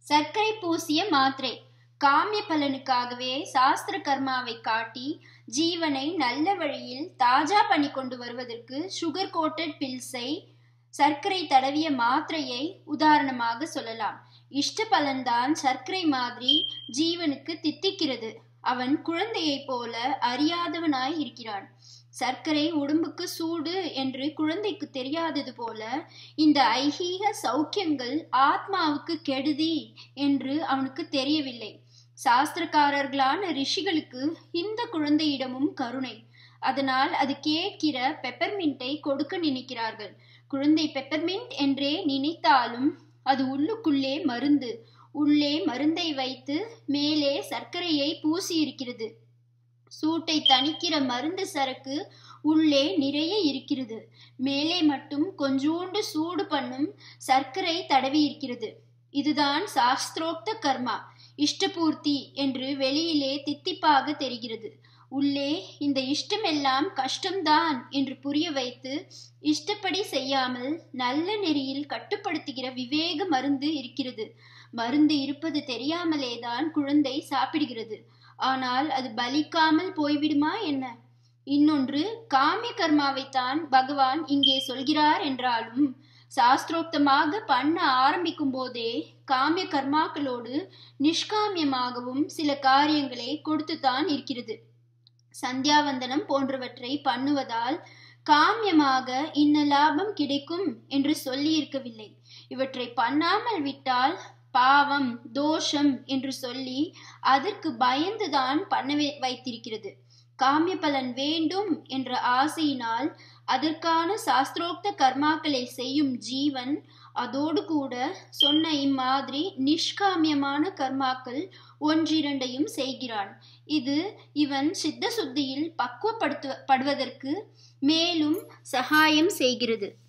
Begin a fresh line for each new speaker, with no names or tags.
சர்க்கரை பூசிய மாத்திரை காமிய பலனுக்காகவே சாஸ்திர கர்மாவை காட்டி ஜீவனை நல்ல வழியில் தாஜா பண்ணி கொண்டு வருவதற்கு சுகர் கோட்டட் பில்ஸை சர்க்கரை தடவிய மாத்திரையை உதாரணமாக சொல்லலாம் இஷ்ட பலன்தான் சர்க்கரை மாதிரி ஜீவனுக்கு தித்திக்கிறது அவன் குழந்தையைப் போல அறியாதவனாய் இருக்கிறான் சர்க்கரை உடம்புக்கு சூடு என்று குழந்தைக்கு தெரியாதது போல இந்த ஐகீக சௌக்கியங்கள் ஆத்மாவுக்கு கெடுதி என்று அவனுக்கு தெரியவில்லை சாஸ்திரக்காரர்களான ரிஷிகளுக்கு இந்த குழந்தையிடமும் கருணை அதனால் அது கேட்கிற பெப்பர்மின்ட்டை கொடுக்க நினைக்கிறார்கள் குழந்தை பெப்பர்மின்ட் என்றே நினைத்தாலும் அது உள்ளுக்குள்ளே மருந்து உள்ளே மருந்தை வைத்து மேலே சர்க்கரையை பூசி இருக்கிறது சூட்டை தணிக்கிற மருந்து சரக்கு உள்ளே நிறைய இருக்கிறது மேலே மட்டும் கொஞ்சோண்டு சூடு பண்ணும் சர்க்கரை தடவி இருக்கிறது இதுதான் சாஸ்திரோக்த கர்மா இஷ்டபூர்த்தி என்று வெளியிலே தித்திப்பாக தெரிகிறது உள்ளே இந்த இஷ்டமெல்லாம் கஷ்டம்தான் என்று புரிய வைத்து இஷ்டப்படி செய்யாமல் நல்ல நெறியில் கட்டுப்படுத்துகிற விவேக மருந்து இருக்கிறது மருந்து இருப்பது தெரியாமலேதான் குழந்தை சாப்பிடுகிறது ஆனால் அது பலிக்காமல் போய்விடுமா என்ன இன்னொன்று காமிய கர்மாவைத்தான் பகவான் இங்கே சொல்கிறார் என்றாலும் சாஸ்திரோக்தமாக பண்ண ஆரம்பிக்கும் போதே காமிய கர்மாக்களோடு நிஷ்காமியமாகவும் சில காரியங்களை கொடுத்துத்தான் இருக்கிறது சந்தியாவந்தனம் போன்றவற்றை பண்ணுவதால் காமியமாக இன்ன லாபம் கிடைக்கும் என்று சொல்லி இருக்கவில்லை இவற்றை பண்ணாமல் விட்டால் பாவம் தோஷம் என்று சொல்லி அதற்கு பயந்துதான் பண்ண வைத்திருக்கிறது காமிய பலன் வேண்டும் என்ற ஆசையினால் அதற்கான சாஸ்திரோக்த கர்மாக்களை செய்யும் ஜீவன் அதோடு கூட சொன்ன இம்மாதிரி நிஷ்காமியமான கர்மாக்கள் ஒன்றிரண்டையும் செய்கிறான் இது இவன் சித்த சுத்தியில் பக்குவப்படுத்து படுவதற்கு மேலும் சகாயம் செய்கிறது